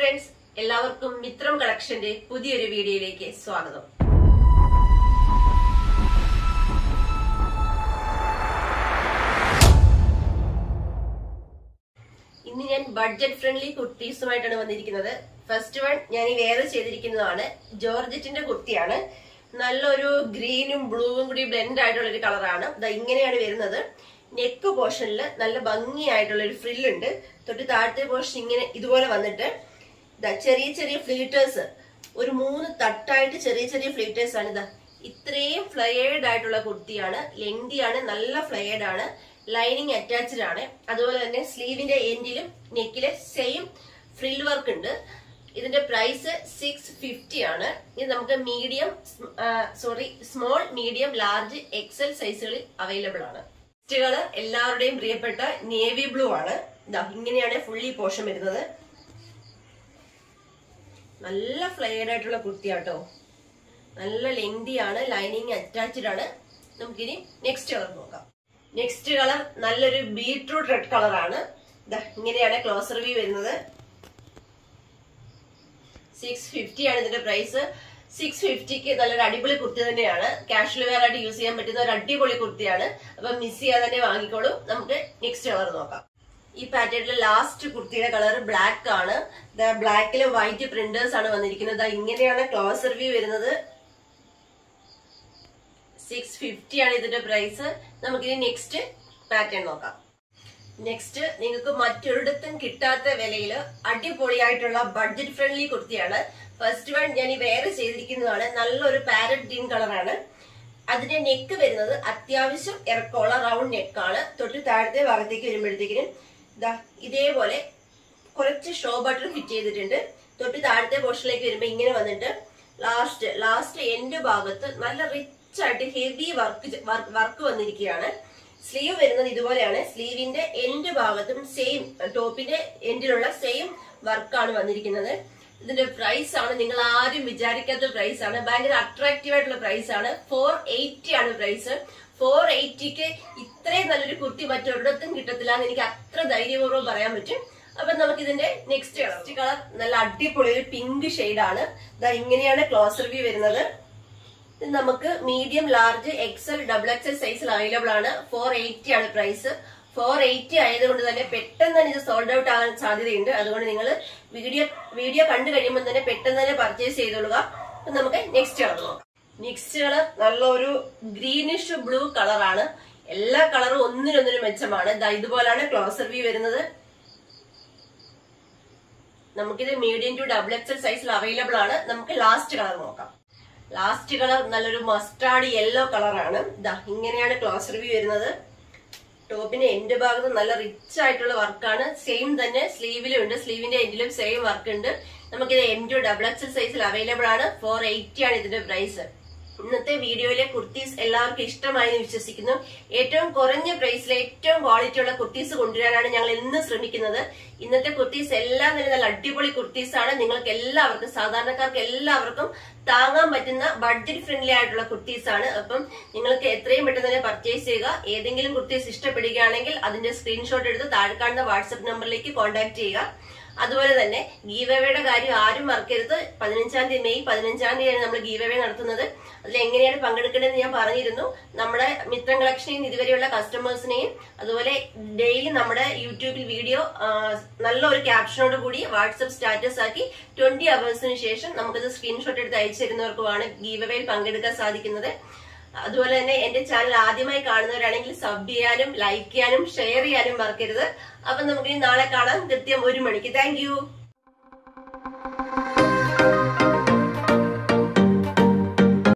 friends എല്ലാവർക്കും മിത്രം കളക്ഷന്റെ പുതിയൊരു വീഡിയോയിലേക്ക് സ്വാഗതം ഇന്ന് ഞാൻ ബഡ്ജറ്റ് ഫ്രണ്ട്ലി കുർത്തീസുമായിട്ടാണ് വന്നിരിക്കുന്നത് ഫസ്റ്റ് വൺ ഞാൻ ഈ വേറെ ചെയ്തിരിക്കുന്നതാണ് ജോർജറ്റിന്റെ കുർത്തിയാണ് നല്ലൊരു ഗ്രീനും ബ്ലൂവും കൂടി ബ്ലെൻഡ് ആയിട്ടുള്ള ഒരു കളറാണ് ദാ ഇങ്ങനെയാണ് വരുന്നത് നെക്ക് പോർഷനിൽ നല്ല ഭംഗിയായിട്ടുള്ള ഒരു ഫ്രില്ലുണ്ട് തൊട്ട് താഴത്തെ പോർഷൻ ഇങ്ങനെ ഇതുപോലെ വന്നിട്ട് ദാ ചെറിയ ചെറിയ ഫ്ലീറ്റേഴ്സ് ഒരു മൂന്ന് തട്ടായിട്ട് ചെറിയ ചെറിയ ഫ്ലീറ്റേഴ്സ് ആണ് ഇതാ ഇത്രയും ഫ്ലയേർഡ് ആയിട്ടുള്ള കുർത്തിയാണ് ലെങ്തി ആണ് നല്ല ഫ്ലയേർഡ് ആണ് ലൈനിങ് അറ്റാച്ച്ഡ് ആണ് അതുപോലെ തന്നെ സ്ലീവിന്റെ എൻഡിലും നെക്കിലെ സെയിം ഫ്രിൽ വർക്ക് ഉണ്ട് ഇതിന്റെ പ്രൈസ് സിക്സ് ഫിഫ്റ്റി ആണ് ഇത് നമുക്ക് medium sorry small medium large XL സൈസുകളിൽ അവൈലബിൾ ആണ് കളർ എല്ലാവരുടെയും പ്രിയപ്പെട്ട നേവി ബ്ലൂ ആണ് ഇതാ ഇങ്ങനെയാണ് ഫുള്ളി പോഷൻ വരുന്നത് നല്ല ഫ്ലെയർഡ് ആയിട്ടുള്ള കുർത്തിയാട്ടോ നല്ല ലെങ്തി ആണ് ലൈനിങ് അറ്റാച്ച്ഡ് ആണ് നമുക്കിനി നെക്സ്റ്റ് കളർ നോക്കാം നെക്സ്റ്റ് കളർ നല്ലൊരു ബീട്രൂട്ട് റെഡ് കളർ ആണ് ദാ ഇങ്ങനെയാണ് ക്ലോസർ വ്യൂ വരുന്നത് സിക്സ് ഫിഫ്റ്റി ആണ് ഇതിന്റെ പ്രൈസ് സിക്സ് ഫിഫ്റ്റിക്ക് നല്ലൊരു അടിപൊളി കുർത്തി തന്നെയാണ് കാഷ്വൽ വെയർ ആയിട്ട് യൂസ് ചെയ്യാൻ പറ്റുന്ന ഒരു അടിപൊളി കുർത്തിയാണ് അപ്പൊ മിസ് ചെയ്യാതെ തന്നെ വാങ്ങിക്കോളൂ നമുക്ക് നെക്സ്റ്റ് കളർ നോക്കാം ഈ പാറ്റേണിലെ ലാസ്റ്റ് കുർത്തിയുടെ കളർ ബ്ലാക്ക് ആണ് ബ്ലാക്കില് വൈറ്റ് പ്രിന്റേഴ്സ് ആണ് വന്നിരിക്കുന്നത് ദാ ഇങ്ങനെയാണ് ക്ലോസർ വ്യൂ വരുന്നത് സിക്സ് ഫിഫ്റ്റി ആണ് ഇതിന്റെ പ്രൈസ് നമുക്കിനി നെക്സ്റ്റ് പാറ്റേൺ നോക്കാം നെക്സ്റ്റ് നിങ്ങൾക്ക് മറ്റൊരിടത്തും കിട്ടാത്ത വിലയിൽ അടിപൊളിയായിട്ടുള്ള ബഡ്ജറ്റ് ഫ്രണ്ട്ലി കുർത്തിയാണ് ഫസ്റ്റ് വൺ ഞാൻ ഈ വേറെ ചെയ്തിരിക്കുന്നതാണ് നല്ലൊരു പാരറ്റ് ഗ്രീൻ കളറാണ് അതിന്റെ നെക്ക് വരുന്നത് അത്യാവശ്യം ഇറക്കമുള്ള റൗണ്ട് നെക്കാണ് തൊട്ട് താഴത്തെ ഭാഗത്തേക്ക് വരുമ്പോഴത്തേക്കിനും ഇതാ ഇതേപോലെ കുറച്ച് ഷോ ബട്ടൺ ഫിറ്റ് ചെയ്തിട്ടുണ്ട് തൊട്ട് താഴത്തെ പോർഷനിലേക്ക് വരുമ്പോൾ ഇങ്ങനെ വന്നിട്ട് ലാസ്റ്റ് ലാസ്റ്റ് എൻഡ് ഭാഗത്ത് നല്ല റിച്ച് ആയിട്ട് ഹെവി വർക്ക് വർക്ക് വന്നിരിക്കുകയാണ് സ്ലീവ് വരുന്നത് ഇതുപോലെയാണ് സ്ലീവിന്റെ എൻഡ് ഭാഗത്തും സെയിം ടോപ്പിന്റെ എൻഡിലുള്ള സെയിം വർക്കാണ് വന്നിരിക്കുന്നത് ഇതിന്റെ പ്രൈസ് ആണ് നിങ്ങൾ ആരും വിചാരിക്കാത്ത പ്രൈസ് ആണ് ഭയങ്കര അട്രാക്റ്റീവ് ആയിട്ടുള്ള പ്രൈസ് ആണ് ഫോർ എയ്റ്റി ആണ് പ്രൈസ് ഫോർ എയ്റ്റിക്ക് ഇത്രയും നല്ലൊരു കുർത്തി മറ്റൊരിടത്തും കിട്ടത്തില്ല എന്ന് എനിക്ക് അത്ര ധൈര്യപൂർവ്വം പറയാൻ പറ്റും അപ്പൊ നമുക്ക് ഇതിന്റെ നെക്സ്റ്റ് കളർ കളർ നല്ല അടിപൊളി ഒരു പിങ്ക് ആണ് ഇതാ ഇങ്ങനെയാണ് ക്ലോസർ വ്യൂ വരുന്നത് ഇത് നമുക്ക് medium large XL double XL സൈസിൽ അവൈലബിൾ ആണ് ഫോർ എയ്റ്റി ആണ് പ്രൈസ് ഫോർ എയ്റ്റി ആയതുകൊണ്ട് തന്നെ പെട്ടെന്ന് തന്നെ ഇത് സോൾഡ് ഔട്ട് ആകാൻ സാധ്യതയുണ്ട് അതുകൊണ്ട് നിങ്ങൾ വീഡിയോ വീഡിയോ കണ്ടു കഴിയുമ്പോൾ തന്നെ പെട്ടെന്ന് തന്നെ പർച്ചേസ് ചെയ്തോളുക അപ്പൊ നമുക്ക് നെക്സ്റ്റ് കളർ നോക്കാം നെക്സ്റ്റ് കളർ നല്ലൊരു ഗ്രീനിഷ് ബ്ലൂ കളറാണ് എല്ലാ കളറും ഒന്നിനൊന്നിനും മെച്ചമാണ് ദാ ഇതുപോലാണ് ക്ലോസർ വ്യൂ വരുന്നത് നമുക്കിത് മീഡിയം ടു ഡബിൾ എക്സൽ സൈസിൽ അവൈലബിൾ ആണ് നമുക്ക് ലാസ്റ്റ് കളർ നോക്കാം ലാസ്റ്റ് കളർ നല്ലൊരു മസ്റ്റാർഡ് യെല്ലോ കളറാണ് ഇതാ ഇങ്ങനെയാണ് ക്ലോസ് റിവ്യൂ വരുന്നത് ടോപ്പിന്റെ എൻഡ് ഭാഗത്ത് നല്ല റിച്ച് ആയിട്ടുള്ള വർക്കാണ് സെയിം തന്നെ സ്ലീവിലും ഉണ്ട് സ്ലീവിന്റെ എൻഡിലും സെയിം വർക്ക് ഉണ്ട് നമുക്കിത് എം ടു ഡബിൾ എക്സൽ സൈസിൽ അവൈലബിൾ ആണ് ഫോർ എയ്റ്റി ആണ് ഇതിന്റെ പ്രൈസ് ഇന്നത്തെ വീഡിയോയിലെ കുർത്തീസ് എല്ലാവർക്കും ഇഷ്ടമായി എന്ന് വിശ്വസിക്കുന്നു ഏറ്റവും കുറഞ്ഞ പ്രൈസിൽ ഏറ്റവും ക്വാളിറ്റി ഉള്ള കുർത്തീസ് കൊണ്ടുവരാനാണ് ഞങ്ങൾ എന്നും ശ്രമിക്കുന്നത് ഇന്നത്തെ കുർത്തീസ് എല്ലാം തന്നെ നല്ല അടിപൊളി കുർത്തീസ് ആണ് നിങ്ങൾക്ക് എല്ലാവർക്കും സാധാരണക്കാർക്ക് എല്ലാവർക്കും താങ്ങാൻ പറ്റുന്ന ബഡ്ജറ്റ് ഫ്രണ്ട്ലി ആയിട്ടുള്ള കുർത്തീസ് ആണ് അപ്പം നിങ്ങൾക്ക് എത്രയും പെട്ടെന്ന് തന്നെ പർച്ചേസ് ചെയ്യുക ഏതെങ്കിലും കുർത്തീസ് ഇഷ്ടപ്പെടുകയാണെങ്കിൽ അതിന്റെ സ്ക്രീൻഷോട്ട് എടുത്ത് താഴെ കാണുന്ന വാട്സ്ആപ്പ് നമ്പറിലേക്ക് കോൺടാക്ട് ചെയ്യുക അതുപോലെ തന്നെ ഗീവവേയുടെ കാര്യം ആരും മറക്കരുത് പതിനഞ്ചാം തീയതി മെയ് പതിനഞ്ചാം തീയതിയാണ് നമ്മൾ ഗീവവേ നടത്തുന്നത് അതിൽ എങ്ങനെയാണ് പങ്കെടുക്കേണ്ടതെന്ന് ഞാൻ പറഞ്ഞിരുന്നു നമ്മുടെ മിത്രം കളക്ഷനെയും ഇതുവരെയുള്ള കസ്റ്റമേഴ്സിനെയും അതുപോലെ ഡെയിലി നമ്മുടെ യൂട്യൂബിൽ വീഡിയോ നല്ലൊരു ക്യാപ്ഷനോട് കൂടി വാട്സപ്പ് സ്റ്റാറ്റസ് ആക്കി ട്വന്റി അവേഴ്സിന് ശേഷം നമുക്കത് സ്ക്രീൻഷോട്ട് എടുത്ത് അയച്ചു തരുന്നവർക്കുമാണ് ഗീവവേയിൽ പങ്കെടുക്കാൻ സാധിക്കുന്നത് അതുപോലെ തന്നെ എന്റെ ചാനൽ ആദ്യമായി കാണുന്നവരാണെങ്കിൽ സബ് ചെയ്യാനും ലൈക്ക് ചെയ്യാനും ഷെയർ ചെയ്യാനും മറക്കരുത് അപ്പൊ നമുക്ക് നാളെ കാണാം കൃത്യം ഒരു മണിക്ക് താങ്ക്